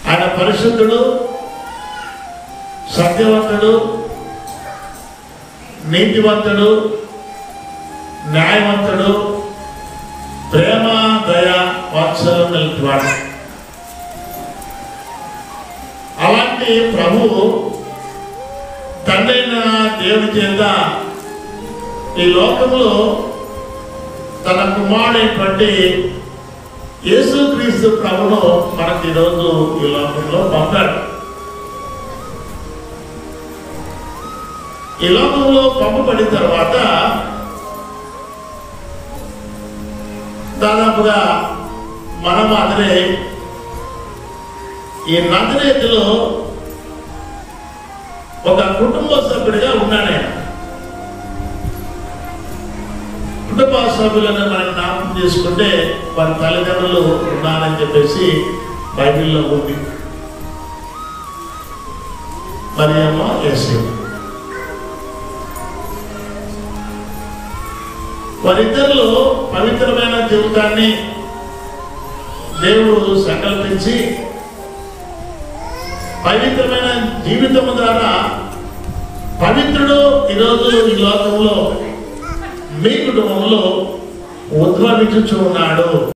ఆయన పరిశుద్ధుడు సత్యవంతుడు నీతివంతుడు న్యాయవంతుడు ప్రేమ దయ వాత్సల్యం కలిగినవాడు అలాంటి ప్రభువు తండ్రైన దేవుని చేత ఈ లోకంలో తన కుమారుడైనటువంటి యేసుక్రీస్తు ప్రభును మనకి ఈరోజు ఈ లోకంలో పంపాడు ఈ లోకంలో పంపబడిన తర్వాత దాదాపుగా మన మాదిరే ఈ నజరేతులో ఒక కుటుంబ సభ్యుడిగా ఉన్నాడు ఆయన కుటుంబ సభ్యులను మనం జ్ఞాపకం చేసుకుంటే వారి తల్లిదండ్రులు ఉన్నారని చెప్పేసి బైబిల్లో ఉంది మరి అమ్మ ఎస్ఏ వారిద్దరిలో పవిత్రమైన జీవితాన్ని దేవుడు సంకల్పించి పవిత్రమైన జీవితం ద్వారా పవిత్రుడు ఈరోజు ఈ లోకంలో మీ కుటుంబంలో ఉద్భవించుచు ఉన్నాడు